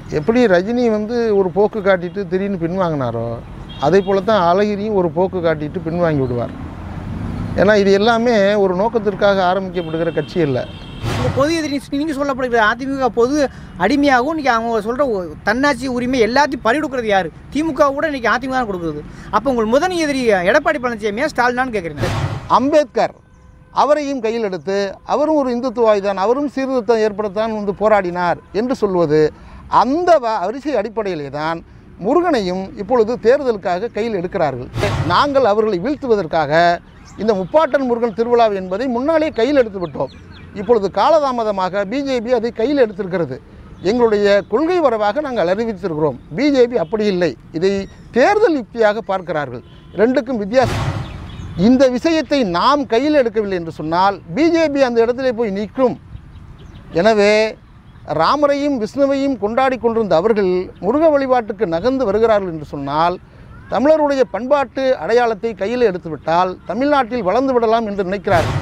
எப்படி ரஜினி வந்து ஒரு போக்கு காட்டிட்டு திடீர்னு பின்வாங்கினாரோ அதே போல தான் அழகிரியும் ஒரு போக்கு காட்டிட்டு பின்வாங்கி விடுவார் ஏன்னா இது எல்லாமே ஒரு நோக்கத்திற்காக ஆரம்பிக்கப்படுகிற கட்சி இல்லை இந்த பொது எதிரி நீங்கள் சொல்லப்படுகிற அதிமுக பொது அடிமையாகவும் இன்றைக்கி அவங்க சொல்கிற தன்னாட்சி உரிமை எல்லாத்தையும் பறி கொடுக்குறது யார் திமுக கூட இன்றைக்கி அதிமுக தான் கொடுக்குறது அப்போ உங்கள் முதன் எதிரி எடப்பாடி பழனிசாமியா ஸ்டாலினான்னு கேட்குறீங்க அம்பேத்கர் அவரையும் கையில் எடுத்து அவரும் ஒரு இந்துத்துவாதி தான் அவரும் சீர்திருத்தம் ஏற்படுத்தான் வந்து போராடினார் என்று சொல்வது அந்த வ- வரிசை அடிப்படையிலே தான் முருகனையும் இப்பொழுது தேர்தலுக்காக கையில் எடுக்கிறார்கள் நாங்கள் அவர்களை வீழ்த்துவதற்காக இந்த முப்பாட்டன் முருகன் திருவிழா என்பதை முன்னாலே கையில் எடுத்து விட்டோம் இப்பொழுது காலதாமதமாக பிஜேபி அதை கையில் எடுத்திருக்கிறது எங்களுடைய கொள்கை வரவாக நாங்கள் அறிவித்திருக்கிறோம் பிஜேபி அப்படி இல்லை இதை தேர்தல் யுக்தியாக பார்க்கிறார்கள் ரெண்டுக்கும் வித்தியாசம் இந்த விஷயத்தை நாம் கையில் எடுக்கவில்லை என்று சொன்னால் பிஜேபி அந்த இடத்திலே போய் நிற்கும் எனவே ராமரையும் விஷ்ணுவையும் கொண்டாடி கொண்டிருந்த அவர்கள் முருக வழிபாட்டுக்கு நகர்ந்து வருகிறார்கள் என்று சொன்னால் தமிழருடைய பண்பாட்டு அடையாளத்தை கையில் எடுத்துவிட்டால் தமிழ்நாட்டில் வளர்ந்து விடலாம் என்று நினைக்கிறார்கள்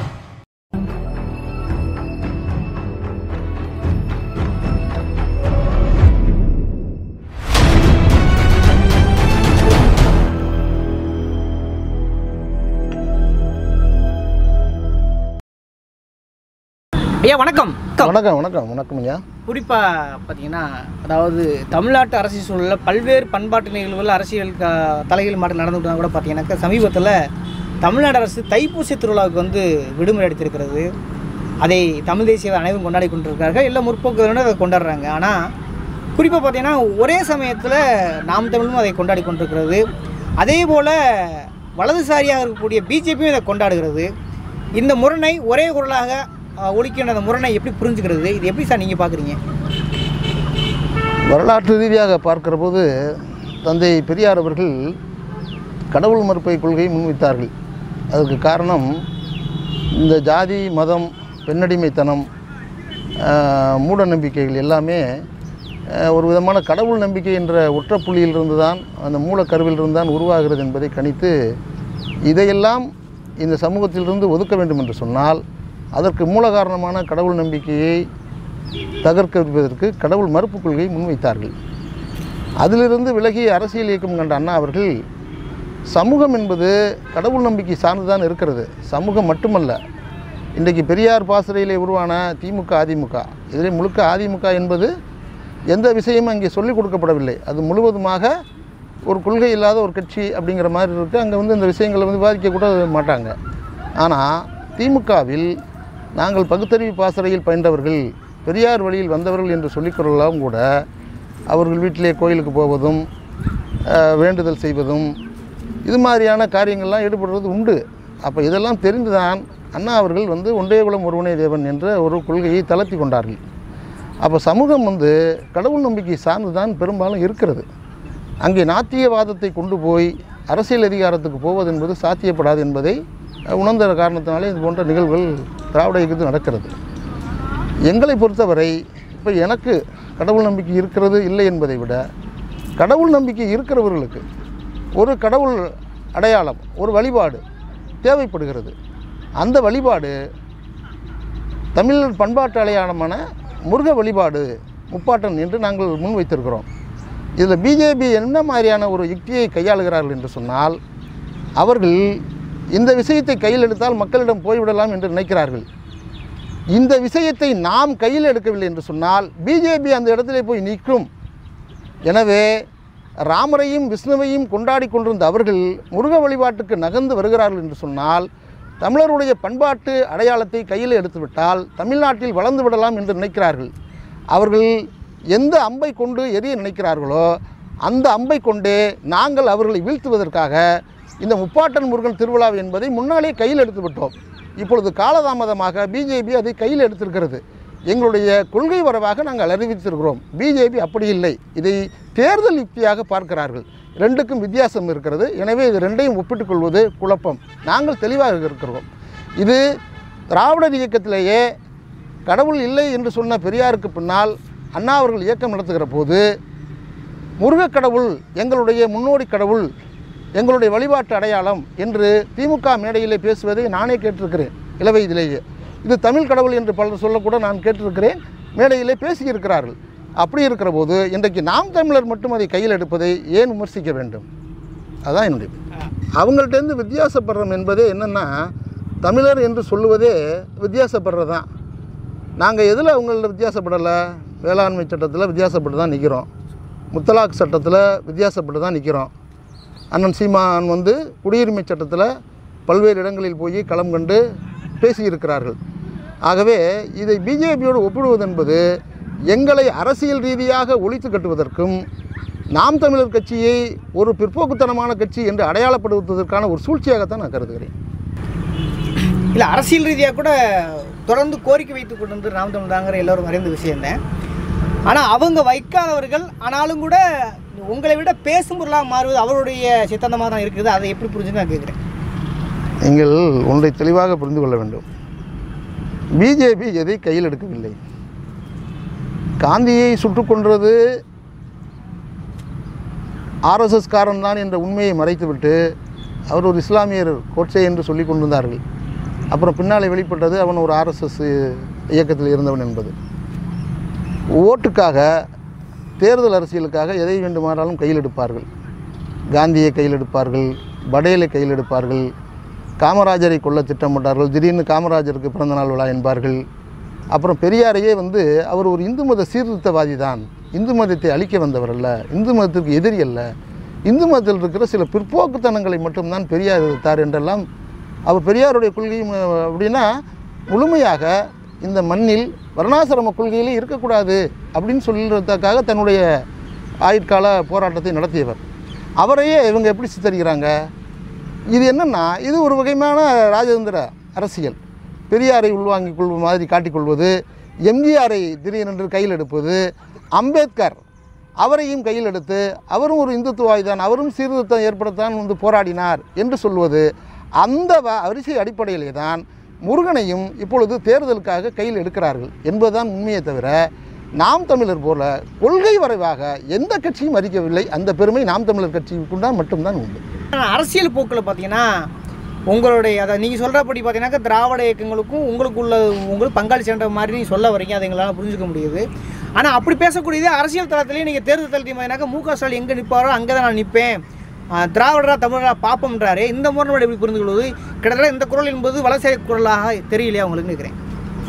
ஐயா வணக்கம் வணக்கம் வணக்கம் வணக்கம் ஐயா குறிப்பாக பார்த்தீங்கன்னா அதாவது தமிழ்நாட்டு அரசியல் சூழலில் பல்வேறு பண்பாட்டு நிகழ்வுகள் அரசியல் க தலைகள் மாற்றம் நடந்துட்டு கூட பார்த்தீங்கன்னாக்கா சமீபத்தில் தமிழ்நாடு அரசு தைப்பூச திருவிழாவுக்கு வந்து விடுமுறை அளித்திருக்கிறது அதை தமிழ் தேசிய அனைவரும் கொண்டாடி கொண்டிருக்கார்கள் எல்லா முற்போக்குகளும் அதை கொண்டாடுறாங்க ஆனால் குறிப்பாக பார்த்தீங்கன்னா ஒரே சமயத்தில் நாம் தமிழும் அதை கொண்டாடி கொண்டிருக்கிறது அதே போல் வலதுசாரியாக இருக்கக்கூடிய பிஜேபியும் இதை கொண்டாடுகிறது இந்த முரணை ஒரே குரலாக அஹ், ஒழிக்கின்ற அந்த முரணை எப்படி புரிஞ்சுக்கிறது இது எப்படி சார் நீங்கள் பார்க்குறீங்க வரலாற்று ரீதியாக பார்க்கிற போது தந்தை பெரியார் அவர்கள் கடவுள் மறுப்பை கொள்கையை முன்வைத்தார்கள் அதற்கு காரணம் இந்த ஜாதி மதம் பெண்ணடிமைத்தனம் ஆஹ், மூட நம்பிக்கைகள் எல்லாமே ஆஹ், ஒரு விதமான கடவுள் நம்பிக்கை என்ற ஒற்ற புள்ளியிலிருந்து தான் அந்த மூலக்கருவிலிருந்து தான் உருவாகிறது என்பதை கணித்து இதையெல்லாம் இந்த சமூகத்திலிருந்து ஒதுக்க வேண்டும் என்று சொன்னால் அதற்கு மூல காரணமான கடவுள் நம்பிக்கையை தகர்க்க வைப்பதற்கு கடவுள் மறுப்பு கொள்கையை முன்வைத்தார்கள் அதிலிருந்து விலகி அரசியல் இயக்கம் கண்ட அண்ணா அவர்கள் சமூகம் என்பது கடவுள் நம்பிக்கை சார்ந்துதான் இருக்கிறது சமூகம் மட்டுமல்ல இன்றைக்கு பெரியார் பாசறையிலே உருவான திமுக அதிமுக இதிலே முழுக்க அதிமுக என்பது எந்த விஷயமும் அங்கே சொல்லிக் கொடுக்கப்படவில்லை அது முழுவதுமாக ஒரு கொள்கை இல்லாத ஒரு கட்சி அப்படிங்கிற மாதிரி இருக்குது அங்கே வந்து இந்த விஷயங்களை வந்து விவாதிக்க கூட மாட்டாங்க ஆனால் திமுகவில் நாங்கள் பகுத்தறிவு பாசறையில் பயின்றவர்கள் பெரியார் வழியில் வந்தவர்கள் என்று சொல்லிக்கொள்ளலாம் கூட அவர்கள் வீட்டிலே கோயிலுக்கு போவதும் அஹ், வேண்டுதல் செய்வதும் இது மாதிரியான காரியங்கள்லாம் ஈடுபடுறது உண்டு அப்போ இதெல்லாம் தெரிந்துதான் அண்ணா அவர்கள் வந்து ஒன்றே குலம் ஒருவனே தேவன் என்ற ஒரு கொள்கையை தளர்த்தி கொண்டார்கள் அப்போ சமூகம் வந்து கடவுள் நம்பிக்கை சார்ந்து தான் பெரும்பாலும் இருக்கிறது அங்கே நாத்தியவாதத்தை கொண்டு போய் அரசியல் அதிகாரத்துக்கு போவது என்பது சாத்தியப்படாது என்பதை அஹ், உணர்ந்த காரணத்தினாலே இது போன்ற நிகழ்வுகள் திராவிட இயக்கத்தில் நடக்கிறது எங்களை பொறுத்தவரை இப்போ எனக்கு கடவுள் நம்பிக்கை இருக்கிறது இல்லை என்பதை விட கடவுள் நம்பிக்கை இருக்கிறவர்களுக்கு ஒரு கடவுள் அடையாளம் ஒரு வழிபாடு தேவைப்படுகிறது அந்த வழிபாடு தமிழ் பண்பாட்டு அடையாளமான முருக வழிபாடு முப்பாட்டன் என்று நாங்கள் முன்வைத்திருக்கிறோம் இதில் பிஜேபி என்ன மாதிரியான ஒரு யுக்தியை கையாளுகிறார்கள் என்று சொன்னால் அவர்கள் இந்த விஷயத்தை கையில் எடுத்தால் மக்களிடம் போய்விடலாம் என்று நினைக்கிறார்கள் இந்த விஷயத்தை நாம் கையில் எடுக்கவில்லை என்று சொன்னால் பிஜேபி அந்த இடத்திலே போய் நிற்கும் எனவே ராமரையும் விஷ்ணுவையும் கொண்டாடி கொண்டிருந்த அவர்கள் முருக வழிபாட்டுக்கு நகர்ந்து வருகிறார்கள் என்று சொன்னால் தமிழருடைய பண்பாட்டு அடையாளத்தை கையில் எடுத்துவிட்டால் தமிழ்நாட்டில் வளர்ந்து விடலாம் என்று நினைக்கிறார்கள் அவர்கள் எந்த அம்பை கொண்டு எரிய நினைக்கிறார்களோ அந்த அம்பை கொண்டே நாங்கள் அவர்களை வீழ்த்துவதற்காக இந்த முப்பாட்டன் முருகன் திருவிழா என்பதை முன்னாலே கையில் எடுத்து விட்டோம் இப்பொழுது காலதாமதமாக பிஜேபி அதை கையில் எடுத்திருக்கிறது எங்களுடைய கொள்கை வரவாக நாங்கள் அறிவித்திருக்கிறோம் பிஜேபி அப்படி இல்லை இதை தேர்தல் யுக்தியாக பார்க்கிறார்கள் ரெண்டுக்கும் வித்தியாசம் இருக்கிறது எனவே இது ரெண்டையும் ஒப்பிட்டுக் கொள்வது குழப்பம் நாங்கள் தெளிவாக இருக்கிறோம் இது திராவிடர் இயக்கத்திலேயே கடவுள் இல்லை என்று சொன்ன பெரியாருக்கு பின்னால் அண்ணா அவர்கள் இயக்கம் நடத்துகிற போது முருகக் கடவுள் எங்களுடைய முன்னோடி கடவுள் எங்களுடைய வழிபாட்டு அடையாளம் என்று திமுக மேடையிலே பேசுவதை நானே கேட்டிருக்கிறேன் இளவயதிலேயே இது தமிழ் கடவுள் என்று பலர் சொல்லக்கூட நான் கேட்டிருக்கிறேன் மேடையிலே பேசியிருக்கிறார்கள் அப்படி இருக்கிற போது இன்றைக்கு நாம் தமிழர் மட்டும் அதை கையில் எடுப்பதை ஏன் விமர்சிக்க வேண்டும் அதான் என்னுடைய அவங்கள்ட்டேருந்து வித்தியாசப்படுறோம் என்பதே என்னென்னா தமிழர் என்று சொல்லுவதே வித்தியாசப்படுறது தான் நாங்கள் எதில் அவங்கள வித்தியாசப்படலை வேளாண்மை சட்டத்தில் வித்தியாசப்பட்டு தான் நிற்கிறோம் முத்தலாக் சட்டத்தில் வித்தியாசப்பட்டு தான் நிற்கிறோம் அண்ணன் சீமான் வந்து குடியுரிமை சட்டத்தில் பல்வேறு இடங்களில் போய் களம் கண்டு பேசியிருக்கிறார்கள் ஆகவே இதை பிஜேபியோடு ஒப்பிடுவது என்பது எங்களை அரசியல் ரீதியாக ஒழித்து கட்டுவதற்கும் நாம் தமிழர் கட்சியை ஒரு பிற்போக்குத்தனமான கட்சி என்று அடையாளப்படுத்துவதற்கான ஒரு சூழ்ச்சியாகத்தான் நான் கருதுகிறேன் இல்லை அரசியல் ரீதியாக கூட தொடர்ந்து கோரிக்கை வைத்து கொண்டு வந்து நாம் தமிழ் தாங்கிற எல்லோரும் அறிந்த விஷயம்தான் ஆனால் அவங்க வைக்காதவர்கள் ஆனாலும் கூட உங்களை விட பேசும் பொருளாக மாறுவது அவருடைய சித்தாந்தமாக தான் இருக்குது அதை எப்படி புரிஞ்சுன்னு நான் கேட்குறேன் நீங்கள் ஒன்றை தெளிவாக புரிந்து கொள்ள வேண்டும் பிஜேபி எதை கையில் எடுக்கவில்லை காந்தியை சுட்டுக் கொன்றது ஆர்எஸ்எஸ் காரன் தான் என்ற உண்மையை மறைத்துவிட்டு அவர் ஒரு இஸ்லாமியர் கோட்சே என்று சொல்லி கொண்டிருந்தார்கள் அப்புறம் பின்னாலே வெளிப்பட்டது அவன் ஒரு ஆர்எஸ்எஸ் இயக்கத்தில் இருந்தவன் என்பது ஓட்டுக்காக தேர்தல் அரசியலுக்காக எதை வேண்டுமானாலும் கையில் எடுப்பார்கள் காந்தியை கையில் எடுப்பார்கள் படேலை கையில் எடுப்பார்கள் காமராஜரை கொல்ல திட்டமிட்டார்கள் திடீர்னு காமராஜருக்கு பிறந்தநாள் விழா என்பார்கள் அப்புறம் பெரியாரையே வந்து அவர் ஒரு இந்து மத சீர்திருத்தவாதி தான் இந்து மதத்தை அழிக்க வந்தவர் அல்ல இந்து மதத்திற்கு எதிரி அல்ல இந்து மதத்தில் இருக்கிற சில பிற்போக்குத்தனங்களை மட்டும்தான் பெரியார் எதிர்த்தார் என்றெல்லாம் அவர் பெரியாருடைய கொள்கையும் அஹ், அப்படின்னா முழுமையாக இந்த மண்ணில் வர்ணாசிரம கொள்கையிலே இருக்கக்கூடாது அப்படின்னு சொல்கிறதுக்காக தன்னுடைய ஆயுட்கால போராட்டத்தை நடத்தியவர் அவரையே இவங்க எப்படி சித்தரிக்கிறாங்க இது என்னென்னா இது ஒரு வகையான ராஜதந்திர அரசியல் பெரியாரை உள்வாங்கிக் கொள்வது மாதிரி காட்டிக்கொள்வது எம்ஜிஆரை திடீரென்று கையில் எடுப்பது அம்பேத்கர் அவரையும் கையில் எடுத்து அவரும் ஒரு இந்துத்துவாதி தான் அவரும் சீர்திருத்தம் ஏற்படுத்தான் வந்து போராடினார் என்று சொல்வது அந்த வ- வரிசை அடிப்படையிலே தான் முருகனையும் இப்பொழுது தேர்தலுக்காக கையில் எடுக்கிறார்கள் என்பதுதான் உண்மையே தவிர நாம் தமிழர் போல கொள்கை வரைவாக எந்த கட்சியும் அறிக்கவில்லை அந்த பெருமை நாம் தமிழர் கட்சிக்குண்டான் மட்டும்தான் உண்டு ஆனா, அரசியல் போக்கில் பார்த்தீங்கன்னா உங்களுடைய அதை நீங்கள் சொல்கிறபடி பார்த்தீங்கன்னாக்கா திராவிட இயக்கங்களுக்கும் உங்களுக்கு உள்ள உங்களுக்கு பங்காளி சேர்ந்த மாதிரி நீங்கள் சொல்ல வரீங்க அதை எங்களால் புரிஞ்சுக்க முடியுது ஆனால் அப்படி பேசக்கூடியது அரசியல் தளத்திலேயே நீங்கள் தேர்தல் தளத்தையும் பார்த்தீங்கன்னாக்கா மு க ஸ்டாலின் எங்கே நிற்பாரோ அங்கே தான் நான் நிற்பேன் திராவிடரா தமிழரா பாப்பம்ன்றாரு இந்த முறை எப்படி புரிந்து கொள்வது கிட்டத்தட்ட இந்த குரல் என்பது வலசை குரலாக தெரியலையா உங்களுக்கு நினைக்கிறேன்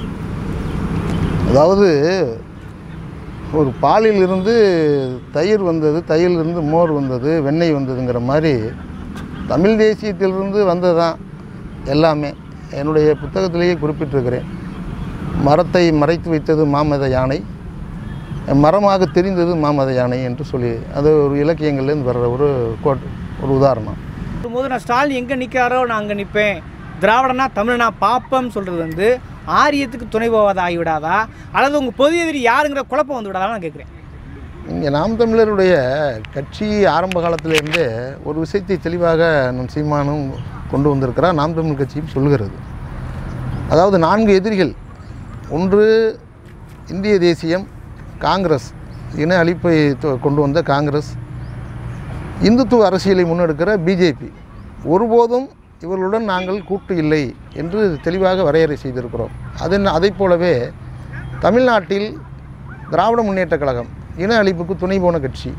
அதாவது ஒரு பாலிலிருந்து தயிர் வந்தது தயிரிலிருந்து மோர் வந்தது வெண்ணெய் வந்ததுங்கிற மாதிரி தமிழ் தேசியத்திலிருந்து வந்தது தான் எல்லாமே என்னுடைய புத்தகத்திலேயே குறிப்பிட்டிருக்கிறேன் மரத்தை மறைத்து வைத்தது மாமத யானை மரமாக தெரிந்தது மாமத யானை என்று சொல்லி அது ஒரு இலக்கியங்கள்லேருந்து வர்ற ஒரு கோட் ஒரு உதாரணம் போது நான் ஸ்டாலின் எங்கே நிற்காரோ நான் அங்கே நிற்பேன் திராவிடனா தமிழனா பாப்பம் சொல்கிறது வந்து ஆரியத்துக்கு துணை போவாதா ஆகிவிடாதா அல்லது உங்கள் பொது எதிரி யாருங்கிற குழப்பம் வந்து விடாதா நான் கேட்குறேன் இங்கே நாம் தமிழருடைய கட்சி ஆரம்ப காலத்திலிருந்தே ஒரு விஷயத்தை தெளிவாக நம் சீமானும் கொண்டு வந்திருக்கிறார் நாம் தமிழ் கட்சியும் சொல்கிறது அதாவது நான்கு எதிரிகள் ஒன்று இந்திய தேசியம் காங்கிரஸ் இன அழிப்பை தொ- கொண்டு வந்த காங்கிரஸ் இந்துத்துவ அரசியலை முன்னெடுக்கிற பிஜேபி ஒருபோதும் இவர்களுடன் நாங்கள் கூட்டு இல்லை என்று தெளிவாக வரையறை செய்திருக்கிறோம் அதன் அதைப் போலவே தமிழ்நாட்டில் திராவிட முன்னேற்றக் கழகம் இன அழிப்புக்கு துணை போன கட்சி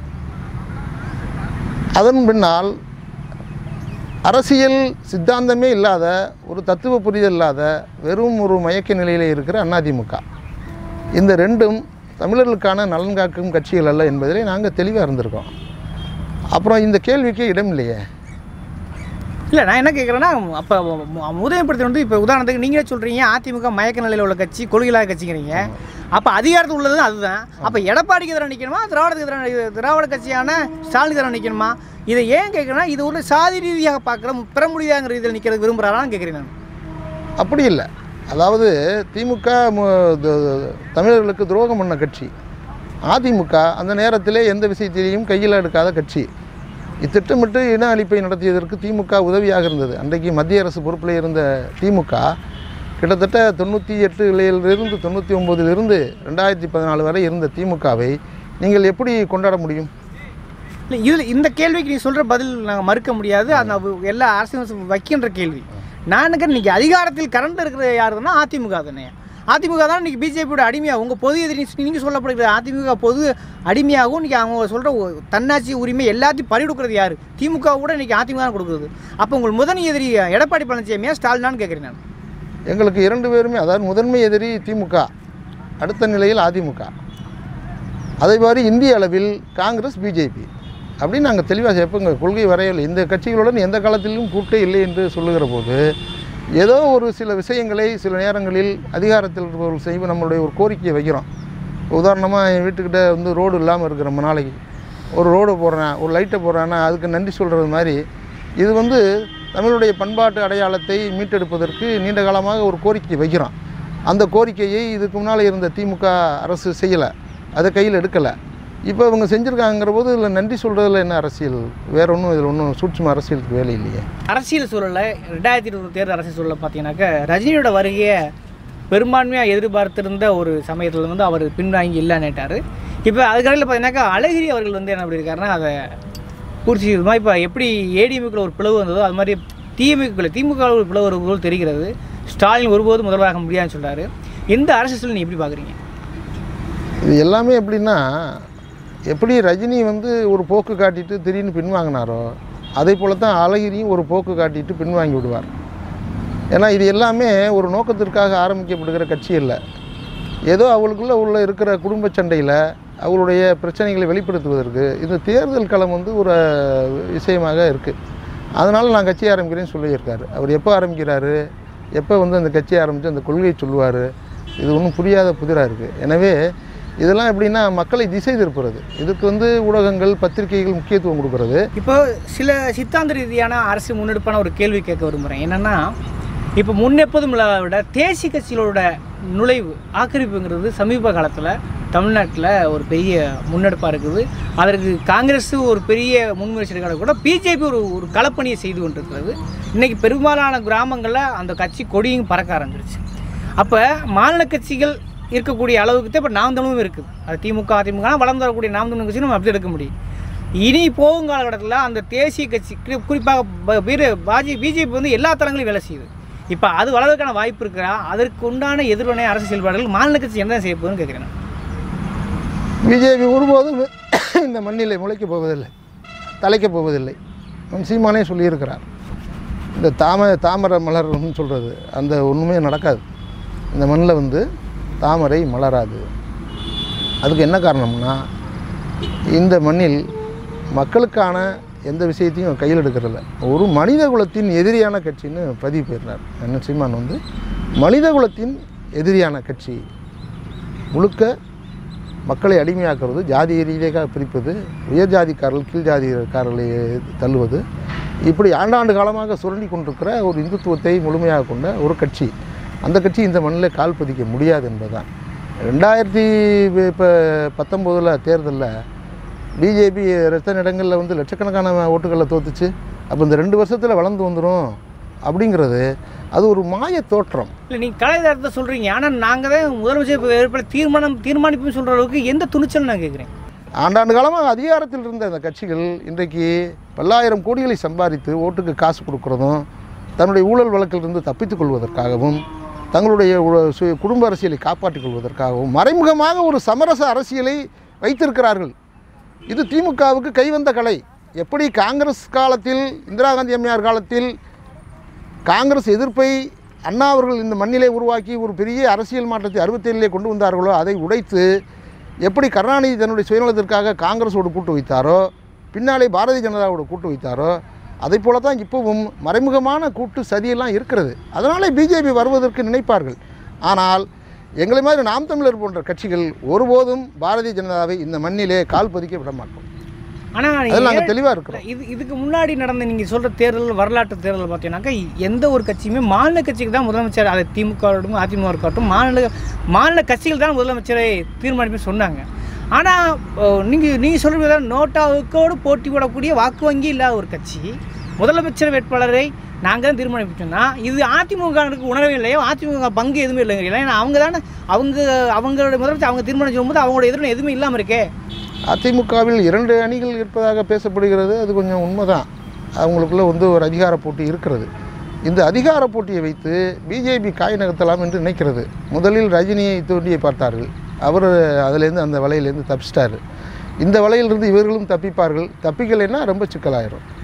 அதன் பின்னால் அரசியல் சித்தாந்தமே இல்லாத ஒரு தத்துவ புரிதல் இல்லாத வெறும் ஒரு மயக்க நிலையில் இருக்கிற அதிமுக இந்த ரெண்டும் தமிழர்களுக்கான நலன் காக்கும் கட்சிகள் அல்ல என்பதிலே நாங்கள் தெளிவாக இருந்திருக்கோம் அப்புறம் இந்த கேள்விக்கே இடம் இல்லையே இல்லை நான் என்ன கேட்குறேன்னா அப்போ உதயப்படுத்தி வந்து இப்போ உதாரணத்துக்கு நீங்களே சொல்கிறீங்க அதிமுக மயக்க நிலையில் உள்ள கட்சி கொள்கையில்லாத கட்சிங்கிறீங்க அப்போ அதிகாரத்தில் உள்ளது அதுதான் அப்போ எடப்பாடிக்கு எதிராக நிற்கணுமா திராவிடத்துக்கு எதிராக திராவிட கட்சியான ஸ்டாலினுக்கு எதிராக நிற்கணுமா இதை ஏன் கேட்குறேன்னா இது ஒரு சாதி ரீதியாக பார்க்குற பெறமுடியாங்கிற ரீதியில் நிற்கிறது விரும்புகிறாரான்னு கேட்குறேன் நான் அப்படி இல்லை அதாவது திமுக மு- த- தமிழர்களுக்கு துரோகம் பண்ண கட்சி அதிமுக அந்த நேரத்திலே எந்த விஷயத்திலையும் கையில் எடுக்காத கட்சி இத்திட்டமிட்டு இன அழிப்பை நடத்தியதற்கு திமுக உதவியாக இருந்தது அன்றைக்கு மத்திய அரசு பொறுப்பில் இருந்த திமுக கிட்டத்தட்ட தொண்ணூற்றி எட்டுலிருந்து தொண்ணூற்றி ஒம்போதிலிருந்து ரெண்டாயிரத்தி பதினாலு வரை இருந்த திமுகவை நீங்கள் எப்படி கொண்டாட முடியும் இல்லை இதில் இந்த கேள்விக்கு நீ சொல்கிற பதில் நாங்கள் மறுக்க முடியாது அது நான் எல்லா அரசியல் வைக்கின்ற கேள்வி நான் நினைக்கிறேன் இன்னைக்கு அதிகாரத்தில் கரண்ட் இருக்கிற யாருன்னா அதிமுக தானே அதிமுக தான் இன்றைக்கி பிஜேபியோட அடிமையாக உங்கள் பொது எதிரி நீங்கள் சொல்லப்படுகிற அதிமுக பொது அடிமையாகவும் இன்றைக்கி அவங்க சொல்கிற தன்னாட்சி உரிமை எல்லாத்தையும் பறி கொடுக்குறது யார் திமுக கூட இன்றைக்கி அதிமுக தான் கொடுக்குறது அப்போ உங்கள் முதன் எதிரி எடப்பாடி பழனிசாமியா ஸ்டாலினான்னு கேட்குறேன் நான் எங்களுக்கு இரண்டு பேருமே அதாவது முதன்மை எதிரி திமுக அடுத்த நிலையில் அதிமுக அதே மாதிரி இந்திய அளவில் காங்கிரஸ் பிஜேபி அப்படின்னு நாங்கள் தெளிவாக எப்போ எங்கள் கொள்கை வரையில் இந்த கட்சிகளுடன் எந்த காலத்திலும் கூட்டே இல்லை என்று சொல்லுகிற போது ஏதோ ஒரு சில விஷயங்களை சில நேரங்களில் அதிகாரத்தில் இருப்பவர்கள் செய்வோம் நம்மளுடைய ஒரு கோரிக்கையை வைக்கிறோம் உதாரணமாக என் வீட்டுக்கிட்ட வந்து ரோடு இல்லாமல் இருக்கிற ரொம்ப நாளைக்கு ஒரு ரோடு போடுறேன் ஒரு லைட்டை போடுறேன்னா அதுக்கு நன்றி சொல்கிறது மாதிரி இது வந்து தமிழுடைய பண்பாட்டு அடையாளத்தை மீட்டெடுப்பதற்கு நீண்ட காலமாக ஒரு கோரிக்கை வைக்கிறோம் அந்த கோரிக்கையை இதுக்கு முன்னால் இருந்த திமுக அரசு செய்யலை அதை கையில் எடுக்கலை இப்போ இவங்க செஞ்சுருக்காங்கிற போது இதில் நன்றி சொல்கிறதுல என்ன அரசியல் வேற ஒன்றும் இதில் ஒன்றும் சூட்சும அரசியலுக்கு வேலை இல்லையே அரசியல் சூழலில் ரெண்டாயிரத்தி இருபது தேர்தல் அரசியல் சூழலில் பார்த்தீங்கன்னாக்கா ரஜினியோட வருகையை பெரும்பான்மையாக எதிர்பார்த்திருந்த ஒரு சமயத்தில் வந்து அவர் பின்வாங்கி இல்லைன்னுட்டார் இப்போ அதுக்கடையில் பார்த்தீங்கன்னாக்கா அழகிரி அவர்கள் வந்து என்ன பண்ணியிருக்காருன்னா அதை பூர்த்தி செய்யுமா இப்போ எப்படி ஏடிஎம்குள்ள ஒரு பிளவு வந்ததோ அது மாதிரி டிஎம்குள்ள திமுக ஒரு பிளவு வருவது போல் தெரிகிறது ஸ்டாலின் ஒருபோதும் முதல்வராக முடியாதுன்னு சொல்றாரு இந்த அரசியல் சூழல் நீ எப்படி பார்க்குறீங்க இது எல்லாமே எப்படின்னா எப்படி ரஜினி வந்து ஒரு போக்கு காட்டிட்டு திடீர்னு பின்வாங்கினாரோ அதே போல தான் அழகிரியும் ஒரு போக்கு காட்டிட்டு பின்வாங்கி விடுவார் ஏன்னா இது எல்லாமே ஒரு நோக்கத்திற்காக ஆரம்பிக்கப்படுகிற கட்சி இல்லை ஏதோ அவளுக்குள்ளே உள்ள இருக்கிற குடும்ப சண்டையில் அவளுடைய பிரச்சனைகளை வெளிப்படுத்துவதற்கு இந்த தேர்தல் களம் வந்து ஒரு விஷயமாக இருக்குது அதனால் நான் கட்சி ஆரம்பிக்கிறேன்னு சொல்லியிருக்காரு அவர் எப்போ ஆரம்பிக்கிறாரு எப்போ வந்து அந்த கட்சி ஆரம்பித்து அந்த கொள்கையை சொல்லுவார் இது ஒன்றும் புரியாத புதிராக இருக்குது எனவே இதெல்லாம் எப்படின்னா மக்களை திசை திருப்புறது இதுக்கு வந்து ஊடகங்கள் பத்திரிகைகள் முக்கியத்துவம் கொடுக்கறது இப்போ சில சித்தாந்த ரீதியான அரசு முன்னெடுப்பான ஒரு கேள்வி கேட்க விரும்புகிறேன் என்னென்னா இப்போ முன்னெப்போதும் இல்லாத விட தேசிய கட்சிகளோட நுழைவு ஆக்கிரமிப்புங்கிறது சமீப காலத்தில் தமிழ்நாட்டில் ஒரு பெரிய முன்னெடுப்பாக இருக்குது அதற்கு காங்கிரஸ் ஒரு பெரிய முன்முயற்சி எடுக்காத கூட பிஜேபி ஒரு ஒரு களப்பணியை செய்து கொண்டிருக்கிறது இன்றைக்கி பெரும்பாலான கிராமங்களில் அந்த கட்சி கொடியும் பறக்க ஆரம்பிச்சிருச்சு அப்போ மாநில கட்சிகள் இருக்கக்கூடிய அளவுக்கு தான் இப்போ நாம் தமிழும் இருக்குது அது திமுக அதிமுக வளர்ந்து வரக்கூடிய நாம் தமிழ் கட்சி நம்ம அப்படி எடுக்க முடியும் இனி போகும் காலகட்டத்தில் அந்த தேசிய கட்சி குறி- குறிப்பாக ப- வீர பாஜி பிஜேபி வந்து எல்லா தரங்களையும் வேலை செய்யுது இப்போ அது வளர்வதற்கான வாய்ப்பு இருக்கிறா அதற்கு உண்டான எதிர்வினை அரசு செயல்பாடுகள் மாநில கட்சி என்ன செய்ய போகுதுன்னு கேட்குறேன் நான். பிஜேபி ஒருபோதும் இந்த மண்ணிலே முளைக்கப் போவதில்லை தலைக்கப் போவதில்லை நம் சீமானே சொல்லியிருக்கிறார் இந்த தாம தாமரை மலர்னு சொல்கிறது அந்த ஒன்றுமே நடக்காது இந்த மண்ணில் வந்து தாமரை மலராது அதுக்கு என்ன காரணம்னா இந்த மண்ணில் மக்களுக்கான எந்த விஷயத்தையும் கையில் எடுக்கிறதில்ல ஒரு மனித குலத்தின் எதிரியான கட்சின்னு பதிவு போயிருந்தார் அண்ணன் சீமான் வந்து மனித குலத்தின் எதிரியான கட்சி முழுக்க மக்களை அடிமையாக்குறது ஜாதி ரீதியாக பிரிப்பது உயர் ஜாதிக்காரர்கள் கீழ் ஜாதிக்காரர்களை தள்ளுவது இப்படி ஆண்டாண்டு காலமாக சுரண்டி கொண்டிருக்கிற ஒரு இந்துத்துவத்தை முழுமையாக கொண்ட ஒரு கட்சி அந்த கட்சி இந்த மண்ணில் கால் பதிக்க முடியாது என்பதுதான் ரெண்டாயிரத்தி இப்போ பத்தொம்போதில் தேர்தலில் பிஜேபி எத்தனை இடங்களில் வந்து லட்சக்கணக்கான ஓட்டுகளில் தோத்துச்சு அப்போ இந்த ரெண்டு வருஷத்தில் வளர்ந்து வந்துடும் அப்படிங்கிறது அது ஒரு மாய தோற்றம் இல்லை நீங்கள் கலைதாரத்தை சொல்கிறீங்க ஆனால் நாங்கள் தான் முதலமைச்சர் ஏற்பட தீர்மானம் தீர்மானிப்புன்னு சொல்கிற அளவுக்கு எந்த துணிச்சல் நான் கேட்குறேன் ஆண்டாண்டு காலமாக அதிகாரத்தில் இருந்த அந்த கட்சிகள் இன்றைக்கு பல்லாயிரம் கோடிகளை சம்பாதித்து ஓட்டுக்கு காசு கொடுக்கறதும் தன்னுடைய ஊழல் வழக்கிலிருந்து தப்பித்துக் கொள்வதற்காகவும் தங்களுடைய உ- சு- குடும்ப அரசியலை காப்பாற்றிக் கொள்வதற்காகவும் மறைமுகமாக ஒரு சமரச அரசியலை வைத்திருக்கிறார்கள் இது திமுகவுக்கு கைவந்த கலை எப்படி காங்கிரஸ் காலத்தில் இந்திரா காந்தி அம்மையார் காலத்தில் காங்கிரஸ் எதிர்ப்பை அண்ணா அவர்கள் இந்த மண்ணிலே உருவாக்கி ஒரு பெரிய அரசியல் மாற்றத்தை அறுபத்தேழிலே கொண்டு வந்தார்களோ அதை உடைத்து எப்படி கருணாநிதி தன்னுடைய சுயநலத்திற்காக காங்கிரஸோடு கூட்டு வைத்தாரோ பின்னாலே பாரதிய ஜனதாவோட கூட்டு வைத்தாரோ அதை போல தான் இப்போவும் மறைமுகமான கூட்டு சதியெல்லாம் இருக்கிறது அதனாலே பிஜேபி வருவதற்கு நினைப்பார்கள் ஆனால் எங்களை மாதிரி நாம் தமிழர் போன்ற கட்சிகள் ஒருபோதும் பாரதிய ஜனதாவை இந்த மண்ணிலே கால் பதிக்க விட மாட்டோம் ஆனால் அதில் நாங்கள் தெளிவாக இருக்கிறோம் இது இதுக்கு முன்னாடி நடந்த நீங்கள் சொல்கிற தேர்தல் வரலாற்று தேர்தல் பார்த்தீங்கன்னாக்கா எந்த ஒரு கட்சியுமே மாநில கட்சிக்கு தான் முதலமைச்சர் அது திமுக இருக்கட்டும் அதிமுக இருக்கட்டும் மாநில மாநில கட்சிகள் தான் முதலமைச்சரை தீர்மானிப்பு சொன்னாங்க ஆனால் நீங்கள் நீங்கள் சொல்கிறது நோட்டாவுக்கோடு போட்டி போடக்கூடிய வாக்கு வங்கி இல்லாத ஒரு கட்சி முதலமைச்சர் வேட்பாளரை நாங்கள் தான் தீர்மானிப்பிச்சோம்னா இது அதிமுகவுக்கு உணரவே இல்லையோ அதிமுக பங்கு எதுவுமே இல்லைங்க ஏன்னா அவங்க தானே அவங்க அவங்களோட முதலமைச்சர் அவங்க தீர்மானிக்கும் போது அவங்களோட எதிர்ப்பு எதுவுமே இல்லாமல் இருக்கே அதிமுகவில் இரண்டு அணிகள் இருப்பதாக பேசப்படுகிறது அது கொஞ்சம் உண்மைதான் அவங்களுக்குள்ள வந்து ஒரு அதிகார போட்டி இருக்கிறது இந்த அதிகார போட்டியை வைத்து பிஜேபி காய் நகர்த்தலாம் என்று நினைக்கிறது முதலில் ரஜினியை தோண்டியை பார்த்தார்கள் அவர் அதிலேருந்து அந்த வலையிலேருந்து தப்பிச்சிட்டாரு இந்த வலையிலிருந்து இவர்களும் தப்பிப்பார்கள் தப்பிக்கலைன்னா ரொம்ப சிக்கலாயிரும்